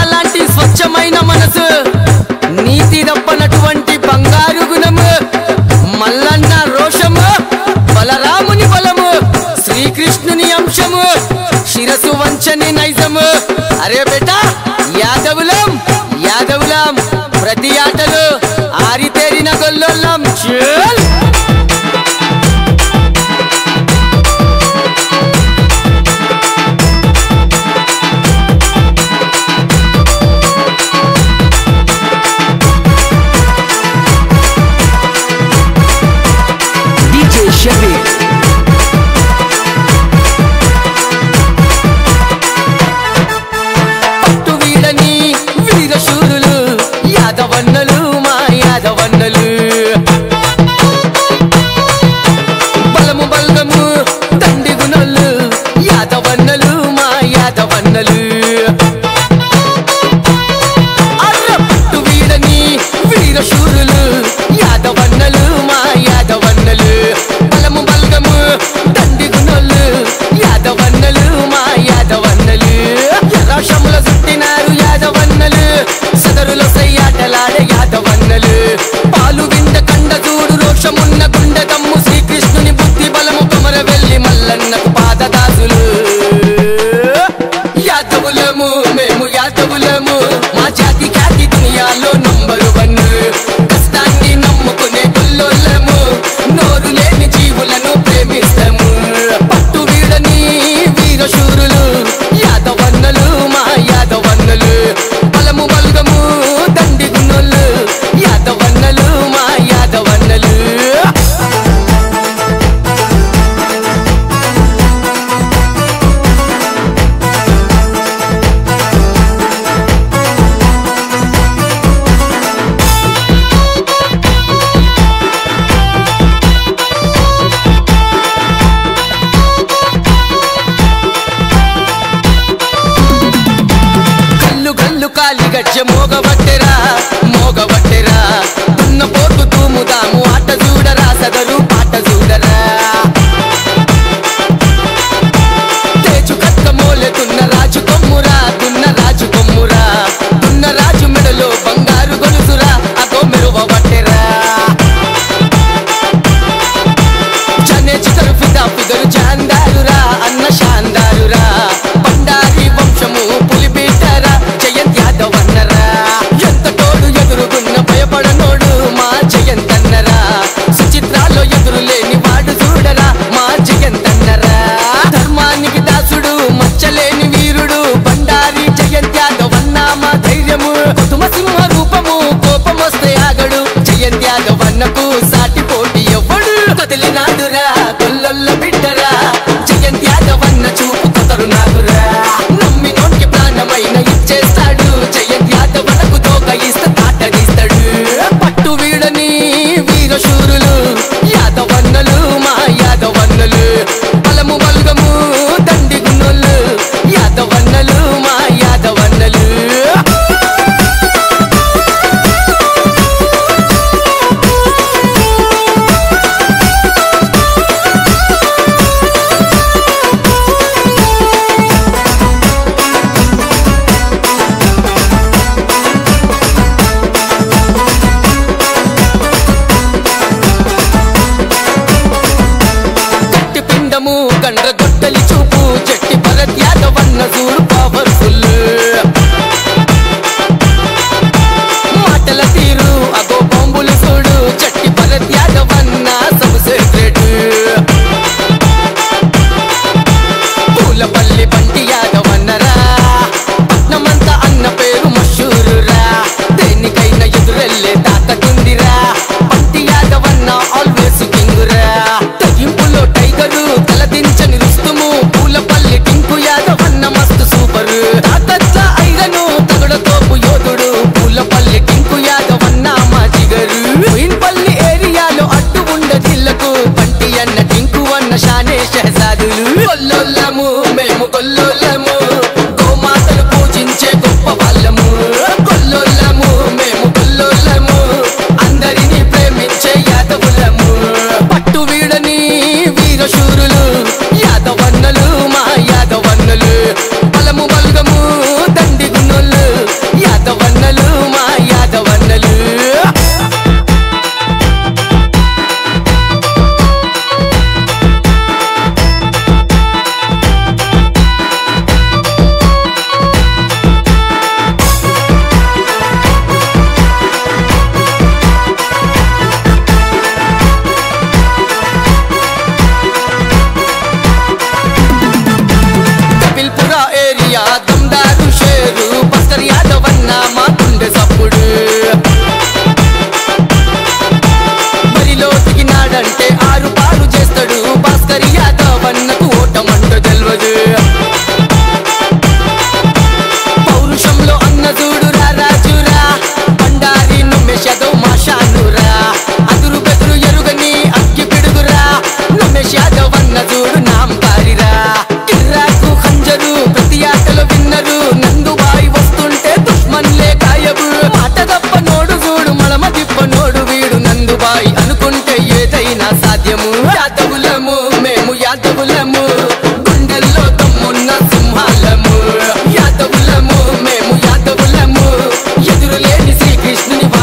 లాంటి స్వచ్ఛమైన మనసు నీతి తప్పనటువంటి బంగారు గుణము మల్లన్న రోషము బలరాముని బలము శ్రీకృష్ణుని అంశము శిరసు వంచని నైజము అరే బేటా యాదవులం యాదవులం ప్రతి ఆటలు ఆరితేరిన గొల్లోళ్ళం చల్ DJ Shabir. పట్టు వీడని వీరశూరులు యాదవన్నలు మా యాదవన్నలు బలము బల్గము దండి గుణలు యాదవన్నలు మా యాదవన్నలు అర్ర పట్టు వీడని వీరశూరులు యాదవన్నలు మా యాదవన్నలు బలము బల్గము దండి గుణలు యాదవన్నలు మా యాదవన్నలు ఎర్రాశముల చుట్టినారు యాదవన్నలు సదరుల సయ్యాటలాడే యాదవన్నలు పాలు వింద కండ చూడు రోషమున్న గుండె దమ్ము శ్రీకృష్ణుని బుద్ధి బలము కొమర వెళ్ళి మల్లన్నకు పాదదాసులు యాదవులము మేము యాదవులము మా జాతి ఖ్యాతి దునియాలో నంబరు వన్ కష్టాన్ని నమ్ముకునే గుల్లోళ్ళము నోరు లేని జీవులను ప్రేమిస్తాము పట్టు వీడని వీరశూరులు యాదవన్నలు మా యాదవన్నలు బలము బల్గము దండి గుణులు యాదవన్నలు మా యాదవన్నలు కల్లు కల్లు కాలి గజ్జ మోగబట్టెరా మోగబట్టెరా దున్న పోతు తూముదాము ఆట చూడరా సదరు పాట చూడరా తేజు కక్క మోలెతున్న రాజు కొమ్మురా దున్న రాజు కొమ్మురా దున్న రాజు మెడలో బంగారు గొలుసురా అగో మెరువబట్టెరా చనే చితరు ఫిదా ఫిగరు జాందారురా అన్న శాందారురా బండారి వంశము పులిబిడ్డరా జయంత్ యాదవ్ అన్నరా ఎంత తోడు ఎదురుగున్న భయపడనోడు మా జయంత్ అన్నరా సుచిత్రాలో కృష్ణుని